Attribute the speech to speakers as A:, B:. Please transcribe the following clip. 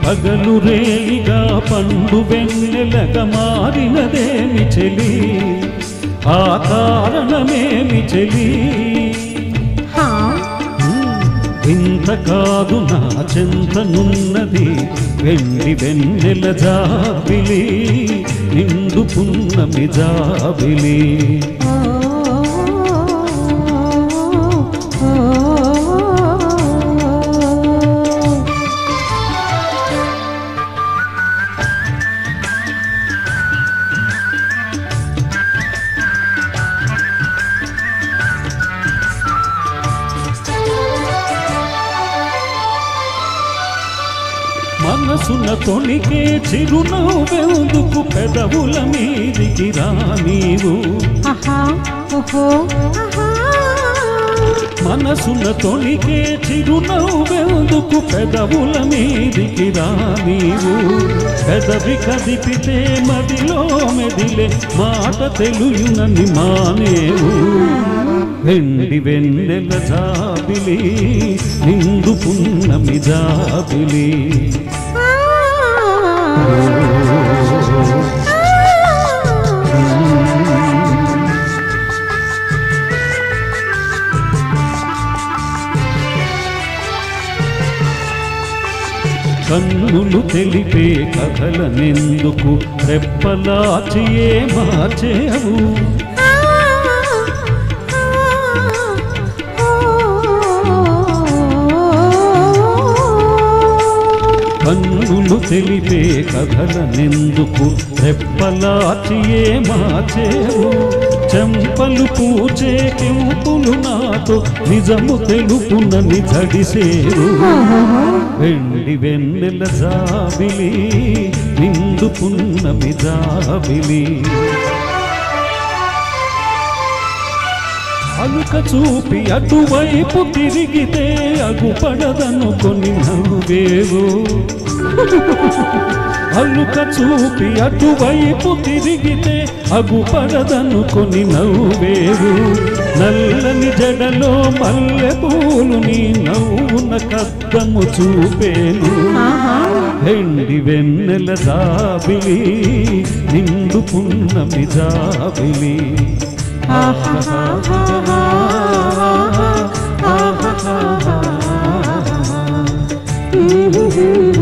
A: పగలు రేయిగా పండు వెన్నెలగా మారినదేమి చెలి ఆ కారణమేమి చెలి
B: హా
A: ఇంత కాదు నా చెంతనున్నది వెండి వెన్నెల జాబిలి నిండు పున్నమి జాబిలి
B: ఓ ఓ
A: మనసున తొణికే చిరునవ్వెందుకు పెదవుల మీదికి రా నీవు
B: ఆహా ఓహో ఆహా
A: మనసున తొణికే చిరునవ్వెందుకు పెదవుల మీదికి రా నీవు పెదవి కదిపితే మదిలో మెదిలే మాట తెలుయునని మానేవు వెండి వెన్నెల జాబిలి నిండు పున్నమి జాబిలి కన్నులు తెలిపే కథలనెందుకు రెప్పలాచియే మార్చేవు కన్నులు తెలిపే కథలనెందుకు రెప్పలాచియే మార్చేవు చెంపలు పూచే కెంపులు నాతో నిజము తెలుపునని జడిసేరు వెండి వెన్నెల జాబిలి నిండు పున్నమి జాబిలి అలుక చూపి అటువైపు తిరిగితే అగుపడదనుకొని నవ్వేవు అలుక చూపి అటువైపు తిరిగితే అగుపడదనుకొని నవ్వేవు నల్లని జడలో మల్లె పూలు నీ నవ్వున కద్దము చూపేను వెండి వెన్నెల జాబిలి నిండు పున్నమి జాబిలి
B: ఆహా